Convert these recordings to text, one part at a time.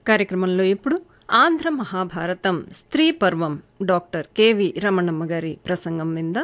కార్యక్రమంలో ఇప్పుడు ఆంధ్ర మహాభారతం స్త్రీ పర్వం డాక్టర్ కెవి రమణమ్మ గారి ప్రసంగం మీద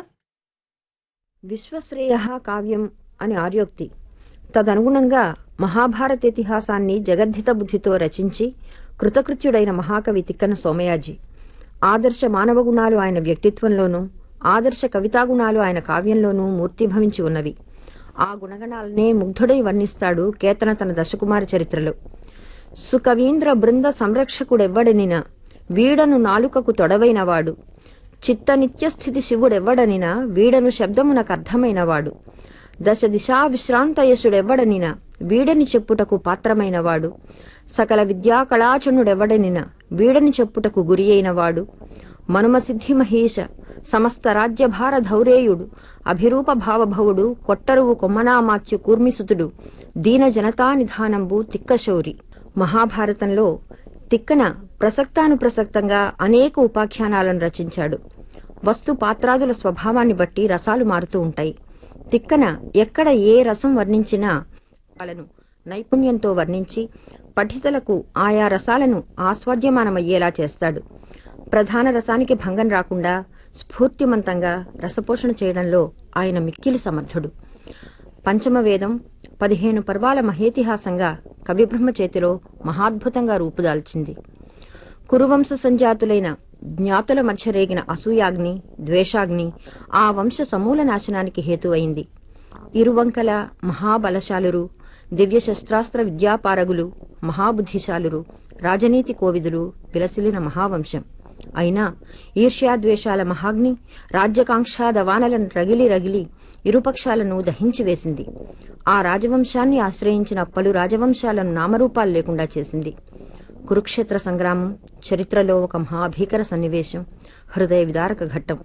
విశ్వశ్రేయ కావ్యం అని ఆర్యోక్తి తదనుగుణంగా మహాభారత ఇతిహాసాన్ని జగద్ధిత బుద్ధితో రచించి కృతకృత్యుడైన మహాకవి తిక్కన సోమయాజీ ఆదర్శ మానవ గుణాలు ఆయన వ్యక్తిత్వంలోనూ ఆదర్శ కవితాగుణాలు ఆయన కావ్యంలోనూ మూర్తిభవించి ఉన్నవి ఆ గుణగణాలనే ముగ్ధుడై వర్ణిస్తాడు కేతన తన దశకుమార చరిత్రలో సుకవీంద్ర బృంద సంరక్షకుడెవ్వడనిన వీడను నాలుకకు తొడవైనవాడు చిత్త నిత్యస్థితి శివుడెవ్వడనిన వీడను శబ్దమునకర్థమైనవాడు దశ దిశా విశ్రాంతయసుడెవ్వడనిన వీడని చెప్పుటకు పాత్రమైనవాడు సకల విద్యా కళాచనుడెవ్వడనిన వీడని చెప్పుటకు గురి అయినవాడు మనుమసిద్ధి మహేష సమస్త రాజ్యభార ధౌరేయుడు అభిరూప భావభవుడు కొట్టరువు కొమ్మనామాత్యు కూర్మిసుతుడు దీన జనతా నిధానంబు తిక్కశౌరి మహాభారతంలో తిక్కన ప్రసక్తానుప్రసక్తంగా అనేక ఉపాఖ్యానాలను రచించాడు వస్తు పాత్రాదుల స్వభావాన్ని బట్టి రసాలు మారుతూ ఉంటాయి తిక్కన ఎక్కడ ఏ రసం వర్ణించినా వాళ్ళను నైపుణ్యంతో వర్ణించి పఠితలకు ఆయా రసాలను ఆస్వాద్యమానమయ్యేలా చేస్తాడు ప్రధాన రసానికి భంగం రాకుండా స్ఫూర్తిమంతంగా రసపోషణ చేయడంలో ఆయన మిక్కిలి సమర్థుడు పంచమ వేదం పదిహేను పర్వాల మహేతిహాసంగా కవిబ్రహ్మ చేతిలో మహాద్భుతంగా రూపుదాల్చింది కురువంశ సంజాతులైన జ్ఞాతుల మధ్య రేగిన అసూయాగ్ని ద్వేషాగ్ని ఆ వంశ సమూల నాశనానికి హేతువైంది ఇరువంకల మహాబలశాలురు దివ్య శస్త్రాస్త్ర విద్యాపారగులు మహాబుద్ధిశాలురు రాజనీతి కోవిదులు విలసిలిన మహావంశం అయినా ఈర్ష్యాద్వేషాల మహాగ్ని రాజ్యకాంక్షాదవానలను రగిలి రగిలి ఇరుపక్షాలను దహించి వేసింది ఆ రాజవంశాన్ని ఆశ్రయించిన పలు రాజవంశాలను నామరూపాలు లేకుండా చేసింది కురుక్షేత్ర సంగ్రామం చరిత్రలో ఒక మహాభీకర సన్నివేశం హృదయ విదారక ఘట్టం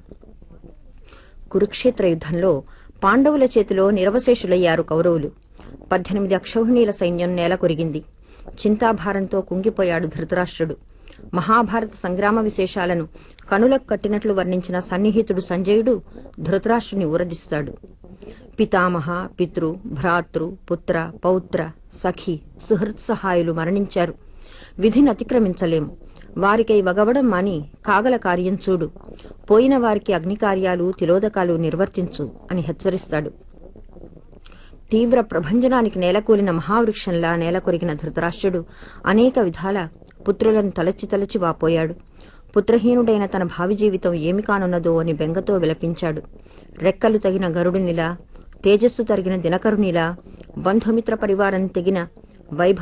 కురుక్షేత్ర యుద్ధంలో పాండవుల చేతిలో నిరవశేషులయ్యారు కౌరవులు పద్దెనిమిది అక్షౌహిణీల సైన్యం నేల కొరిగింది చింతాభారంతో కుంగిపోయాడు ధృతరాష్ట్రుడు మహాభారత సంగ్రామ విశేషాలను కనులకు కట్టినట్లు వర్ణించిన సన్నిహితుడు సంజయుడు ధృతరాష్ట్రుని ఊరడిస్తాడు పితామహ పితృ భ్రాతృ పుత్ర పౌత్ర సఖి సుహృత్ సహాయులు మరణించారు విధిని అతిక్రమించలేము వారికై వగవడం మాని కాగల కార్యం చూడు పోయిన వారికి అగ్నికార్యాలు తిలోదకాలు నిర్వర్తించు అని హెచ్చరిస్తాడు తీవ్ర ప్రభంజనానికి నేలకూలిన మహావృక్షంలా నేలకొరిగిన ధృతరాష్ట్రుడు అనేక విధాల పుత్రులను తలచి తలచి వాపోయాడు పుత్రహీనుడైన తన భావి జీవితం ఏమి కానున్నదో అని బెంగతో విలపించాడు రెక్కలు తగిన గరుడునిలా తేజస్సు తరిగిన దినకరునిలా బంధుమిత్ర పరివారం తెగిన వైభవ